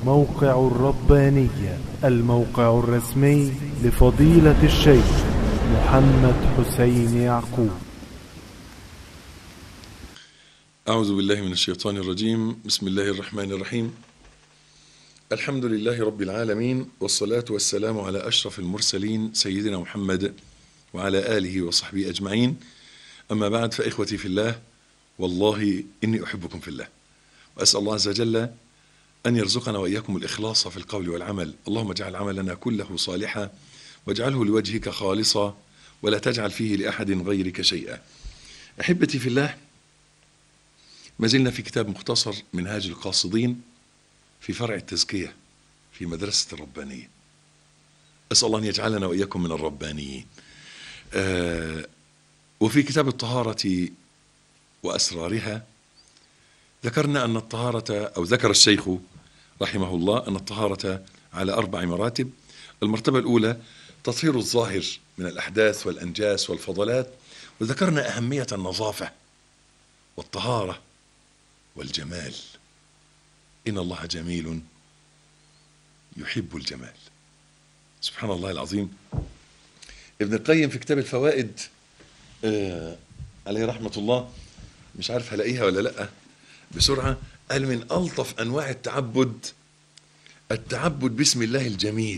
موقع الربانية الموقع الرسمي لفضيلة الشيخ محمد حسين يعقوب أعوذ بالله من الشيطان الرجيم بسم الله الرحمن الرحيم الحمد لله رب العالمين والصلاة والسلام على أشرف المرسلين سيدنا محمد وعلى آله وصحبه أجمعين أما بعد فإخوتي في الله والله إني أحبكم في الله وأسأل الله عز وجل أن يرزقنا وإياكم الإخلاص في القول والعمل اللهم اجعل عملنا كله صالحا واجعله لوجهك خالصا ولا تجعل فيه لأحد غيرك شيئا أحبتي في الله ما زلنا في كتاب مختصر منهاج القاصدين في فرع التزكية في مدرسة الربانية أسأل الله أن يجعلنا وإياكم من الربانيين آه وفي كتاب الطهارة وأسرارها ذكرنا أن الطهارة أو ذكر الشيخ رحمه الله أن الطهارة على أربع مراتب المرتبة الأولى تطهير الظاهر من الأحداث والأنجاس والفضلات وذكرنا أهمية النظافة والطهارة والجمال إن الله جميل يحب الجمال سبحان الله العظيم ابن القيم في كتاب الفوائد آه عليه رحمة الله مش عارف هلاقيها ولا لأ بسرعة قال من ألطف أنواع التعبد التعبد باسم الله الجميل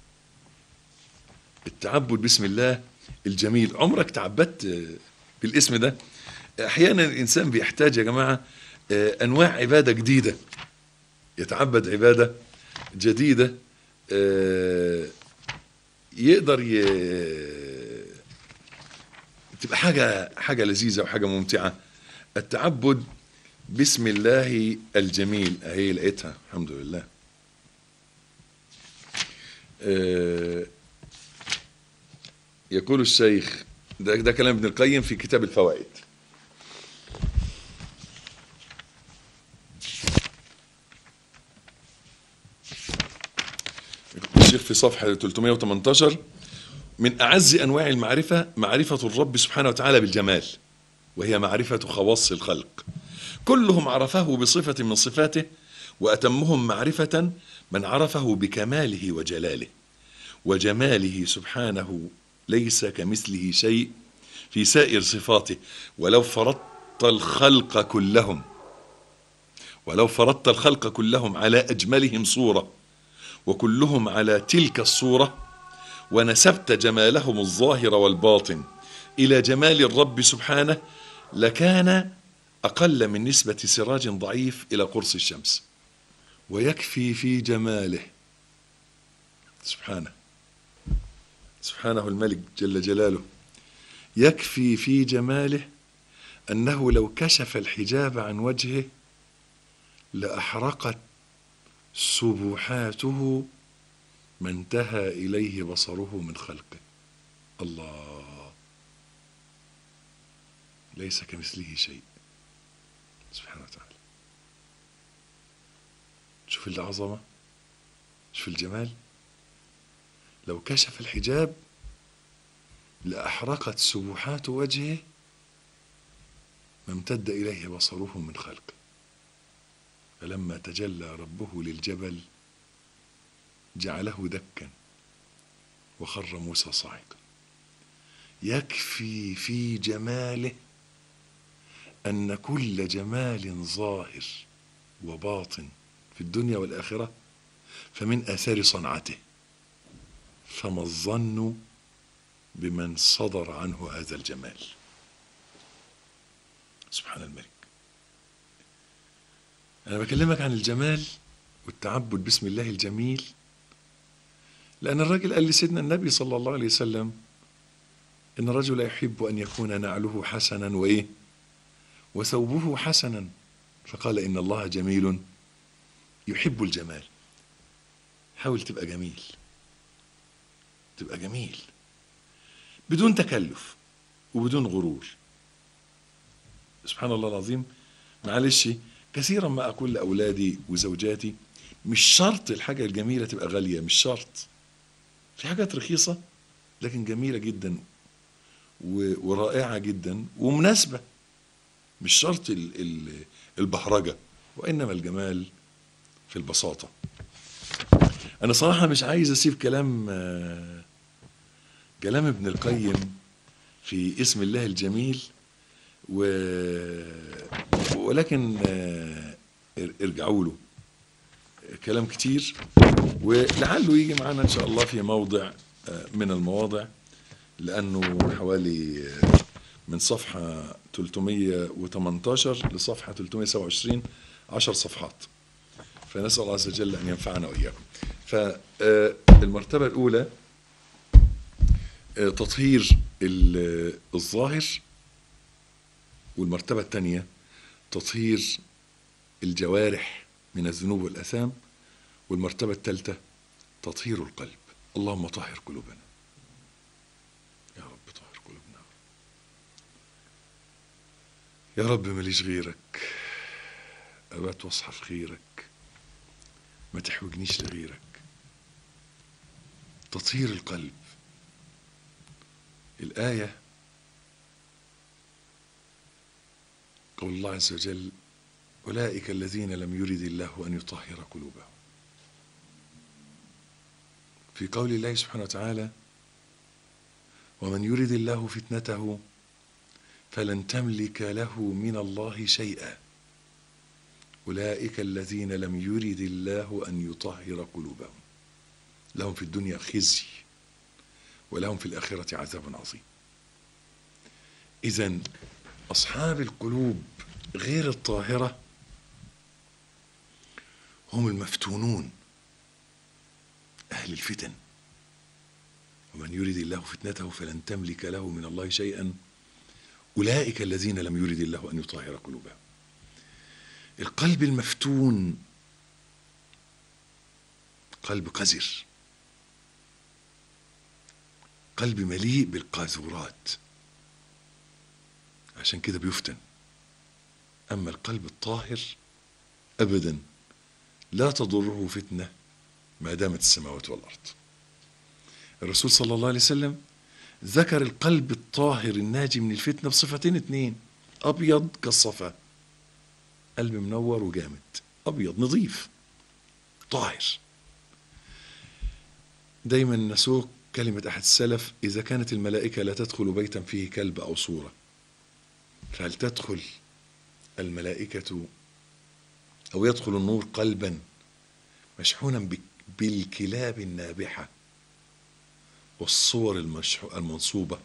التعبد باسم الله الجميل عمرك تعبدت بالاسم ده احيانا الانسان بيحتاج يا جماعه انواع عباده جديده يتعبد عباده جديده يقدر ي... تبقى حاجه حاجه لذيذه وحاجه ممتعه التعبد باسم الله الجميل اهي لقيتها الحمد لله يقول الشيخ ده, ده كلام ابن القيم في كتاب الفوائد الشيخ في صفحة 318 من أعز أنواع المعرفة معرفة الرب سبحانه وتعالى بالجمال وهي معرفة خواص الخلق كلهم عرفه بصفة من صفاته وأتمهم معرفة من عرفه بكماله وجلاله وجماله سبحانه ليس كمثله شيء في سائر صفاته ولو فرضت الخلق كلهم ولو فرضت الخلق كلهم على أجملهم صورة وكلهم على تلك الصورة ونسبت جمالهم الظاهر والباطن إلى جمال الرب سبحانه لكان أقل من نسبة سراج ضعيف إلى قرص الشمس ويكفي في جماله سبحانه سبحانه الملك جل جلاله يكفي في جماله أنه لو كشف الحجاب عن وجهه لأحرقت سبحاته ما انتهى إليه بصره من خلقه الله ليس كمثله شيء سبحانه وتعالى شوف العظمة شوف الجمال لو كشف الحجاب لأحرقت سبحات وجهه ما امتد إليه بصره من خلقه فلما تجلى ربه للجبل جعله دكا وخر موسى صاعقا يكفي في جماله أن كل جمال ظاهر وباطن في الدنيا والآخرة فمن آثار صنعته فما الظن بمن صدر عنه هذا الجمال سبحان الملك أنا بكلمك عن الجمال والتعبد باسم الله الجميل لأن الرجل قال لسيدنا النبي صلى الله عليه وسلم إن الرجل يحب أن يكون نعله حسنا وإيه وثوبه حسنا فقال إن الله جميل يحب الجمال حاول تبقى جميل تبقى جميل بدون تكلف وبدون غرور سبحان الله العظيم معلش كثيرا ما أقول لأولادي وزوجاتي مش شرط الحاجة الجميلة تبقى غالية مش شرط في حاجات رخيصة لكن جميلة جدا ورائعة جدا ومناسبة مش شرط ال- ال- البهرجة وإنما الجمال في البساطة انا صراحه مش عايز اسيب كلام آه، كلام ابن القيم في اسم الله الجميل و... ولكن آه، ار- ارجعوا له كلام كتير ولعله يجي معانا ان شاء الله في موضع آه، من المواضع لانه حوالي آه، من صفحه 318 لصفحه 327 10 صفحات فنسال الله عز وجل ان ينفعنا واياكم فالمرتبه الاولى آه، تطهير ال- الظاهر والمرتبه الثانيه تطهير الجوارح من الذنوب والآثام والمرتبة الثالثة تطهير القلب اللهم طهر قلوبنا يا رب طهر قلوبنا يا رب ماليش غيرك أبات واصحى في خيرك ما تحوجنيش لغيرك تطهير القلب الآية قول الله عز وجل أولئك الذين لم يرد الله أن يطهر قلوبهم في قول الله سبحانه وتعالى ومن يرد الله فتنته فلن تملك له من الله شيئا أولئك الذين لم يرد الله أن يطهر قلوبهم لهم في الدنيا خزي ولهم في الآخرة عذاب عظيم إذا أصحاب القلوب غير الطاهرة هم المفتونون أهل الفتن ومن يرد الله فتنته فلن تملك له من الله شيئا أولئك الذين لم يرد الله أن يطهر قلوبهم القلب المفتون قلب قذر قلب مليء بالقاذورات عشان كده بيفتن أما القلب الطاهر أبدا لا تضره فتنة ما دامت السماوات والأرض الرسول صلى الله عليه وسلم ذكر القلب الطاهر الناجي من الفتنة بصفتين اتنين أبيض كالصفا قلب منور وجامد أبيض نظيف طاهر دايما نسوق كلمة أحد السلف إذا كانت الملائكة لا تدخل بيتا فيه كلب أو صورة فهل تدخل الملائكة أو يدخل النور قلبا مشحونا بك- بالكلاب النابحة والصور المشحو المنصوبة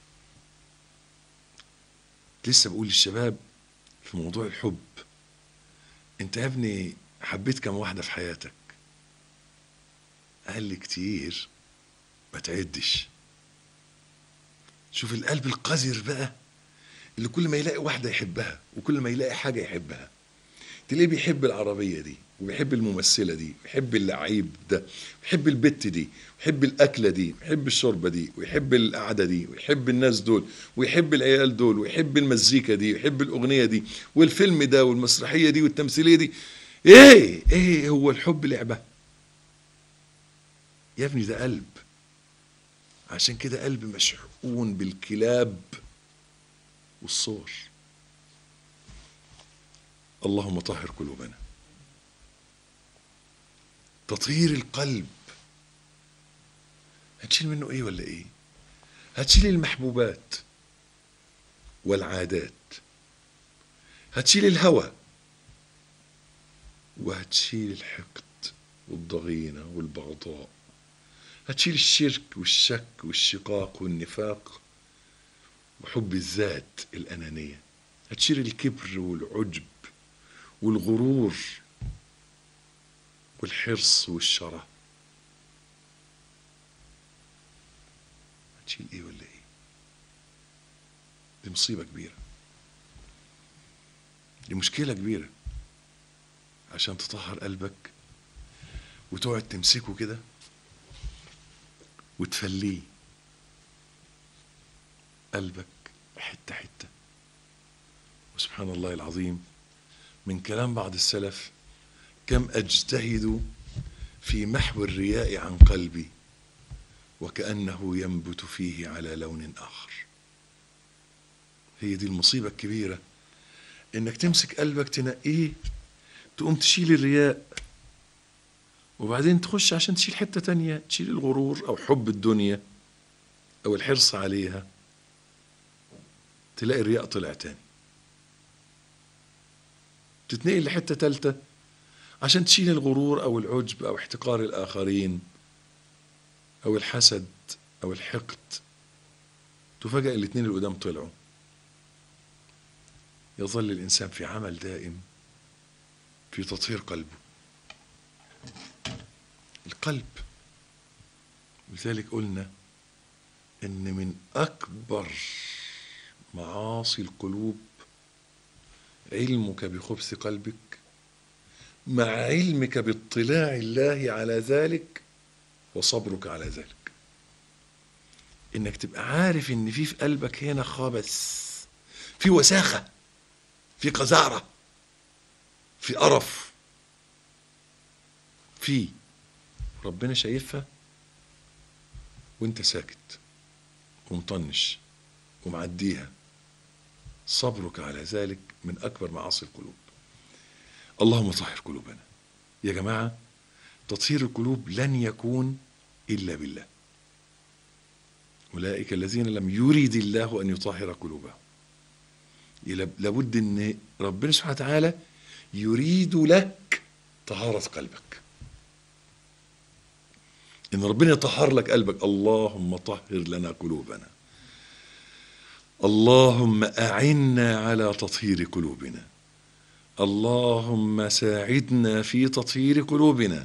لسه بقول للشباب في موضوع الحب انت يا ابني حبيت كم واحدة في حياتك قال لي كتير ما تعدش شوف القلب القذر بقى اللي كل ما يلاقي واحدة يحبها وكل ما يلاقي حاجة يحبها تلاقيه بيحب العربية دي وبيحب الممثلة دي ويحب اللعيب ده ويحب البت دي ويحب الأكلة دي ويحب الشوربة دي ويحب القعدة دي ويحب الناس دول ويحب العيال دول ويحب المزيكا دي ويحب الأغنية دي والفيلم ده والمسرحية دي والتمثيلية دي ايه ايه هو الحب لعبة يا ابني ده قلب عشان كده قلب مشحون بالكلاب والصور اللهم طهر قلوبنا تطهير القلب هتشيل منه ايه ولا ايه هتشيل المحبوبات والعادات هتشيل الهوى وهتشيل الحقد والضغينة والبغضاء هتشيل الشرك والشك والشقاق والنفاق وحب الذات الأنانية هتشيل الكبر والعجب والغرور والحرص والشره هتشيل ايه ولا ايه دي مصيبة كبيرة دي مشكلة كبيرة عشان تطهر قلبك وتقعد تمسكه كده وتفليه قلبك حتة حتة وسبحان الله العظيم من كلام بعض السلف كم أجتهد في محو الرياء عن قلبي وكأنه ينبت فيه على لون آخر هي دي المصيبة الكبيرة إنك تمسك قلبك تنقيه تقوم تشيل الرياء وبعدين تخش عشان تشيل حتة تانية تشيل الغرور أو حب الدنيا أو الحرص عليها تلاقي الرياء طلع تاني تتنقل لحتة تالتة عشان تشيل الغرور أو العجب أو احتقار الآخرين أو الحسد أو الحقد تفاجأ الاتنين اللي قدام طلعوا يظل الإنسان في عمل دائم في تطهير قلبه القلب لذلك قلنا ان من اكبر معاصي القلوب علمك بخبث قلبك مع علمك باطلاع الله على ذلك وصبرك على ذلك انك تبقى عارف ان في في قلبك هنا خبث في وساخه في قذاره في قرف في ربنا شايفها وانت ساكت ومطنش ومعديها صبرك على ذلك من اكبر معاصي القلوب اللهم طهر قلوبنا يا جماعه تطهير القلوب لن يكون الا بالله اولئك الذين لم يريد الله ان يطهر قلوبهم لابد ان ربنا سبحانه وتعالى يريد لك طهاره قلبك ان ربنا يطهر لك قلبك اللهم طهر لنا قلوبنا اللهم اعنا على تطهير قلوبنا اللهم ساعدنا في تطهير قلوبنا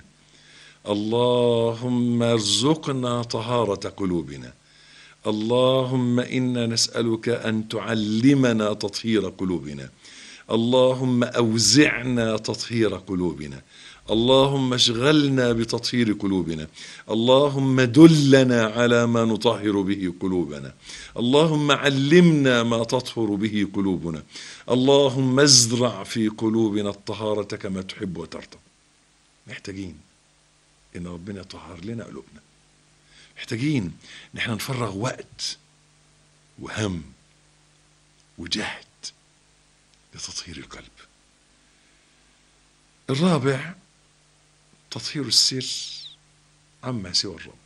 اللهم ارزقنا طهاره قلوبنا اللهم انا نسالك ان تعلمنا تطهير قلوبنا اللهم اوزعنا تطهير قلوبنا اللهم اشغلنا بتطهير قلوبنا اللهم دلنا على ما نطهر به قلوبنا اللهم علمنا ما تطهر به قلوبنا اللهم ازرع في قلوبنا الطهارة كما تحب وترضى محتاجين ان ربنا يطهر لنا قلوبنا محتاجين ان احنا نفرغ وقت وهم وجهد لتطهير القلب الرابع تطهير السر عما سوى الرب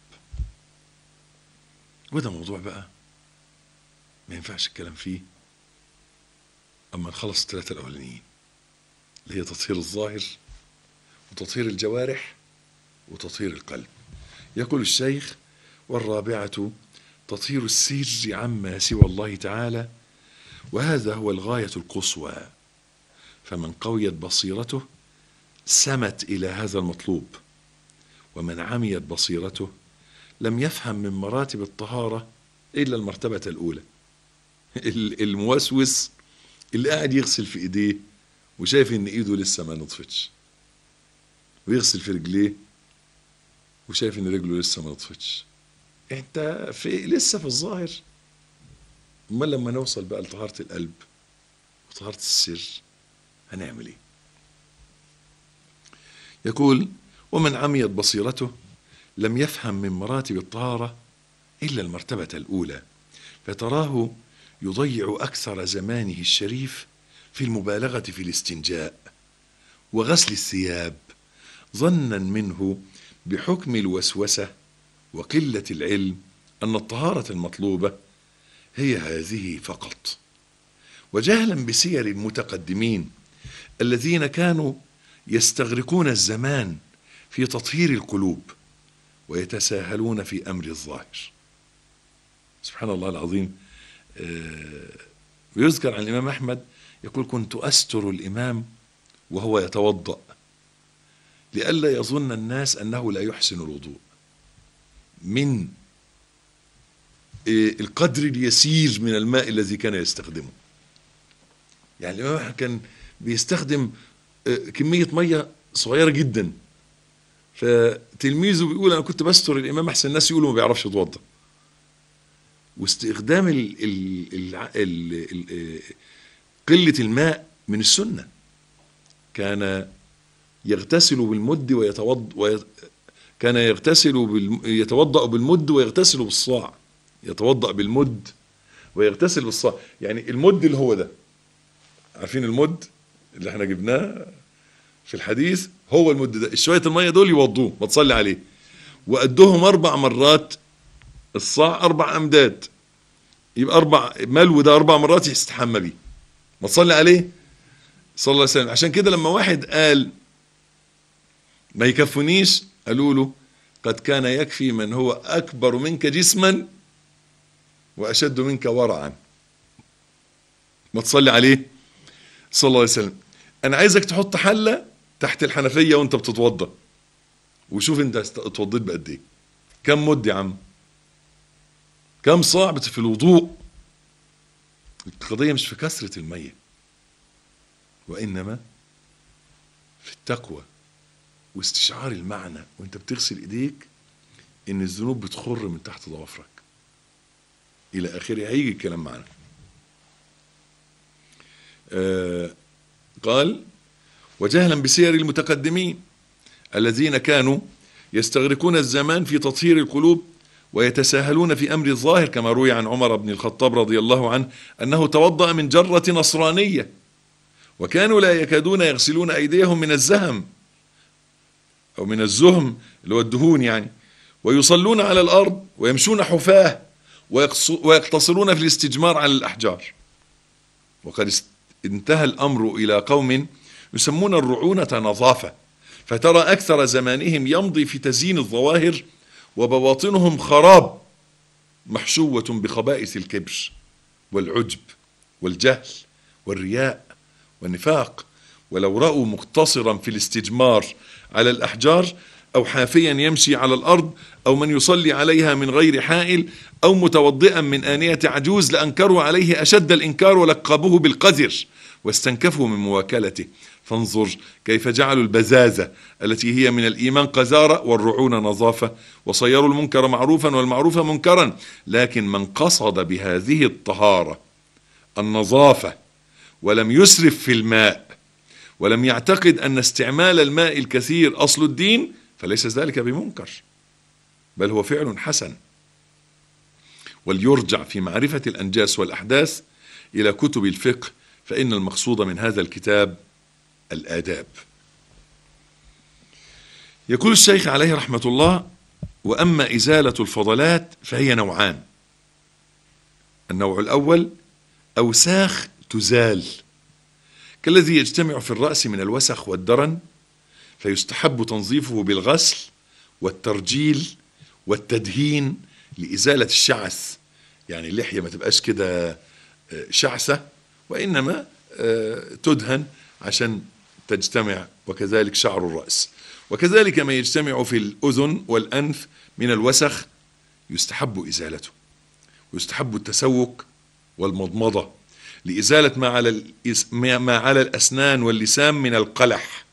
وده موضوع بقى ما ينفعش الكلام فيه اما نخلص الثلاثه الاولانيين اللي هي تطهير الظاهر وتطهير الجوارح وتطهير القلب يقول الشيخ والرابعه تطهير السر عما سوى الله تعالى وهذا هو الغايه القصوى فمن قويت بصيرته سمت الى هذا المطلوب ومن عميت بصيرته لم يفهم من مراتب الطهاره الا المرتبه الاولى الموسوس اللي قاعد يغسل في ايديه وشايف ان ايده لسه ما نطفتش ويغسل في رجليه وشايف ان رجله لسه ما نطفتش انت في لسه في الظاهر امال لما نوصل بقى لطهاره القلب وطهاره السر هنعمل ايه يقول ومن عميت بصيرته لم يفهم من مراتب الطهارة إلا المرتبة الأولى فتراه يضيع أكثر زمانه الشريف في المبالغة في الاستنجاء وغسل الثياب ظنا منه بحكم الوسوسة وقلة العلم أن الطهارة المطلوبة هي هذه فقط وجهلا بسير المتقدمين الذين كانوا يستغرقون الزمان في تطهير القلوب ويتساهلون في امر الظاهر سبحان الله العظيم ويذكر عن الامام احمد يقول كنت استر الامام وهو يتوضا لئلا يظن الناس انه لا يحسن الوضوء من القدر اليسير من الماء الذي كان يستخدمه يعني الامام احمد كان بيستخدم كميه ميه صغيره جدا فتلميذه بيقول انا كنت بستر الامام احسن الناس يقولوا ما بيعرفش يتوضا واستخدام ال ال ال ال قله الماء من السنه كان يغتسل بالمد ويتوضا ويت كان يغتسل بال... يتوضا بالمد ويغتسل بالصاع يتوضا بالمد ويغتسل بالصاع يعني المد اللي هو ده عارفين المد اللي احنا جبناه في الحديث هو المد ده شويه الميه دول يوضوه ما تصلي عليه وقدهم اربع مرات الصاع اربع امداد يبقى اربع ملو ده اربع مرات يستحمى بيه ما تصلي عليه صلى الله عليه وسلم عشان كده لما واحد قال ما يكفنيش قالوا له قد كان يكفي من هو اكبر منك جسما واشد منك ورعا ما تصلي عليه صلى الله عليه وسلم انا عايزك تحط حله تحت الحنفيه وانت بتتوضى وشوف انت اتوضيت بقد ايه كم مد يا عم كم صاع في الوضوء القضيه مش في كثره الميه وانما في التقوى واستشعار المعنى وانت بتغسل ايديك ان الذنوب بتخر من تحت ضوافرك الى اخره هيجي الكلام معنا آه قال وجهلا بسير المتقدمين الذين كانوا يستغرقون الزمان في تطهير القلوب ويتساهلون في امر الظاهر كما روي عن عمر بن الخطاب رضي الله عنه انه توضا من جره نصرانيه وكانوا لا يكادون يغسلون ايديهم من الزهم او من الزهم اللي هو الدهون يعني ويصلون على الارض ويمشون حفاه ويقتصرون في الاستجمار على الاحجار وقد انتهى الامر الى قوم يسمون الرعونه نظافه فترى اكثر زمانهم يمضي في تزيين الظواهر وبواطنهم خراب محشوه بخبائث الكبر والعجب والجهل والرياء والنفاق ولو راوا مقتصرا في الاستجمار على الاحجار او حافيا يمشي على الارض او من يصلي عليها من غير حائل او متوضئا من انيه عجوز لانكروا عليه اشد الانكار ولقبوه بالقذر واستنكفوا من مواكلته فانظر كيف جعلوا البزازه التي هي من الايمان قذاره والرعونه نظافه وصيروا المنكر معروفا والمعروف منكرا لكن من قصد بهذه الطهاره النظافه ولم يسرف في الماء ولم يعتقد ان استعمال الماء الكثير اصل الدين فليس ذلك بمنكر بل هو فعل حسن وليرجع في معرفه الانجاس والاحداث الى كتب الفقه فان المقصود من هذا الكتاب الاداب يقول الشيخ عليه رحمه الله واما ازاله الفضلات فهي نوعان النوع الاول اوساخ تزال كالذي يجتمع في الراس من الوسخ والدرن فيستحب تنظيفه بالغسل والترجيل والتدهين لازاله الشعث يعني اللحيه ما تبقاش كده شعثه وانما تدهن عشان تجتمع وكذلك شعر الراس وكذلك ما يجتمع في الاذن والانف من الوسخ يستحب ازالته ويستحب التسوك والمضمضه لازاله ما على ما على الاسنان واللسان من القلح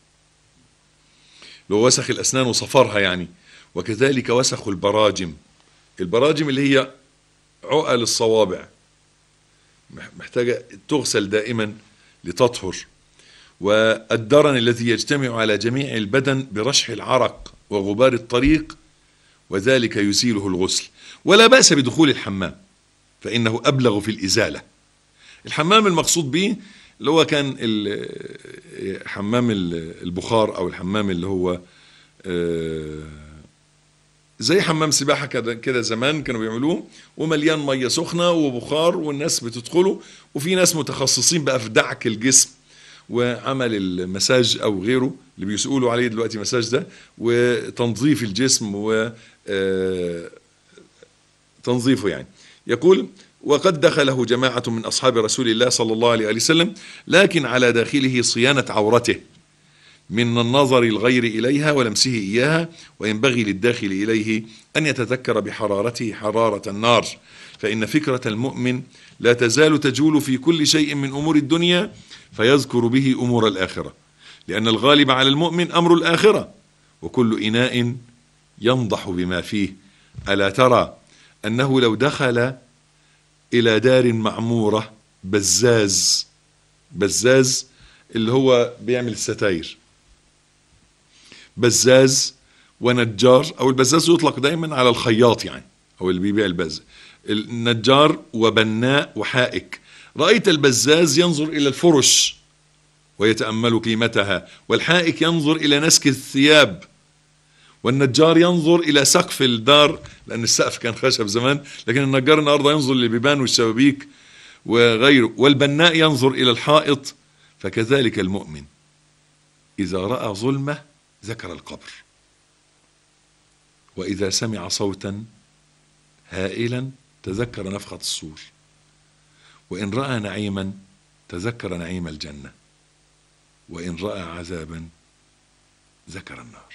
لو وسخ الاسنان وصفرها يعني وكذلك وسخ البراجم البراجم اللي هي عقل الصوابع محتاجه تغسل دائما لتطهر والدرن الذي يجتمع على جميع البدن برشح العرق وغبار الطريق وذلك يزيله الغسل ولا باس بدخول الحمام فانه ابلغ في الازاله الحمام المقصود به اللي هو كان حمام البخار او الحمام اللي هو زي حمام سباحه كده كده زمان كانوا بيعملوه ومليان ميه سخنه وبخار والناس بتدخله وفي ناس متخصصين بقى في دعك الجسم وعمل المساج او غيره اللي بيسألوا عليه دلوقتي مساج ده وتنظيف الجسم و تنظيفه يعني يقول وقد دخله جماعة من أصحاب رسول الله صلى الله عليه وسلم لكن على داخله صيانة عورته من النظر الغير إليها ولمسه إياها وينبغي للداخل إليه أن يتذكر بحرارته حرارة النار فإن فكرة المؤمن لا تزال تجول في كل شيء من أمور الدنيا فيذكر به أمور الآخرة لأن الغالب على المؤمن أمر الآخرة وكل إناء ينضح بما فيه ألا ترى أنه لو دخل إلى دار معمورة بزاز بزاز اللي هو بيعمل الستاير بزاز ونجار او البزاز يطلق دايما على الخياط يعني او اللي بيبيع البز النجار وبناء وحائك رأيت البزاز ينظر إلى الفرش ويتأمل قيمتها والحائك ينظر إلى نسك الثياب والنجار ينظر إلى سقف الدار لأن السقف كان خشب زمان لكن النجار النهارده ينظر للبيبان والشبابيك وغيره والبناء ينظر إلى الحائط فكذلك المؤمن إذا رأى ظلمة ذكر القبر وإذا سمع صوتا هائلا تذكر نفخة الصور وإن رأى نعيما تذكر نعيم الجنة وإن رأى عذابا ذكر النار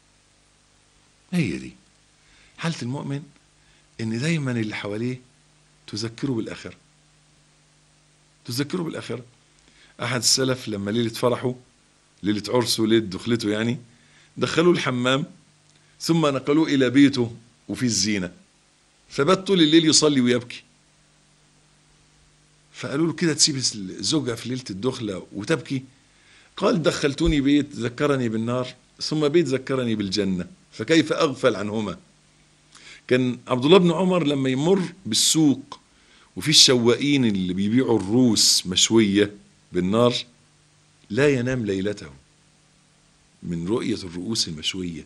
هي دي حالة المؤمن إن دايما اللي حواليه تذكره بالآخرة تذكره بالآخرة أحد السلف لما ليلة فرحه ليلة عرسه ليلة دخلته يعني دخلوه الحمام ثم نقلوه إلى بيته وفي الزينة فبات طول الليل يصلي ويبكي فقالوا له كده تسيب الزوجة في ليلة الدخلة وتبكي قال دخلتوني بيت ذكرني بالنار ثم بيت ذكرني بالجنة فكيف أغفل عنهما كان عبد الله بن عمر لما يمر بالسوق وفي الشواقين اللي بيبيعوا الروس مشوية بالنار لا ينام ليلته من رؤية الرؤوس المشوية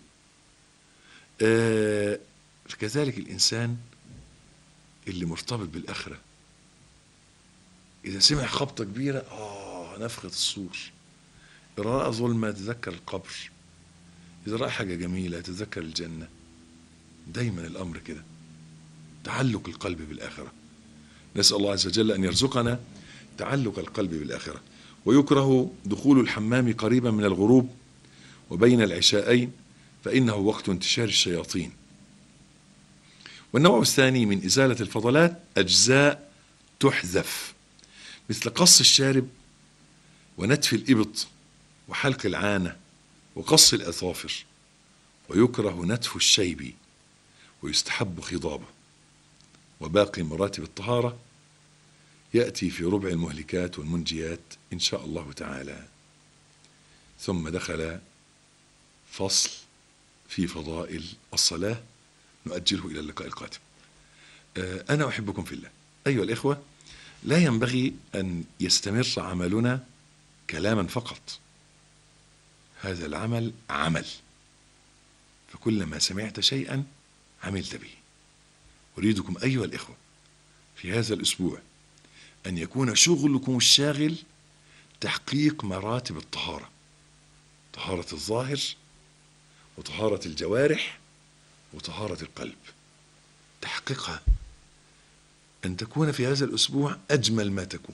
آه فكذلك الإنسان اللي مرتبط بالآخرة إذا سمع خبطة كبيرة آه نفخة الصور إذا رأى ظلمة يتذكر القبر إذا رأى حاجة جميلة يتذكر الجنة دايما الأمر كده تعلق القلب بالآخرة نسأل الله عز وجل أن يرزقنا تعلق القلب بالآخرة ويكره دخول الحمام قريبا من الغروب وبين العشاءين فإنه وقت انتشار الشياطين والنوع الثاني من إزالة الفضلات أجزاء تحذف مثل قص الشارب ونتف الإبط وحلق العانة وقص الأظافر ويكره نتف الشيب ويستحب خضابه وباقي مراتب الطهارة يأتي في ربع المهلكات والمنجيات إن شاء الله تعالى ثم دخل فصل في فضائل الصلاة نؤجله إلى اللقاء القادم أنا أحبكم في الله أيها الإخوة لا ينبغي أن يستمر عملنا كلاما فقط هذا العمل عمل فكلما سمعت شيئا عملت به أريدكم أيها الإخوة في هذا الأسبوع أن يكون شغلكم الشاغل تحقيق مراتب الطهارة طهارة الظاهر وطهارة الجوارح وطهارة القلب تحقيقها أن تكون في هذا الأسبوع أجمل ما تكون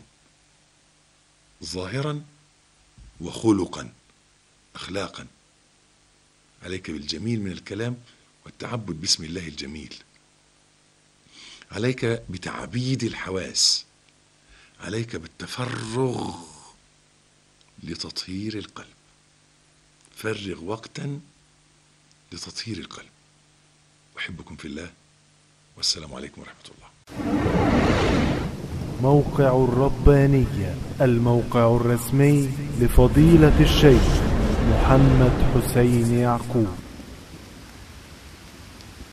ظاهرا وخلقا أخلاقا عليك بالجميل من الكلام والتعبد باسم الله الجميل عليك بتعبيد الحواس عليك بالتفرغ لتطهير القلب فرغ وقتا لتطهير القلب أحبكم في الله والسلام عليكم ورحمة الله موقع الربانية الموقع الرسمي لفضيلة الشيخ محمد حسين يعقوب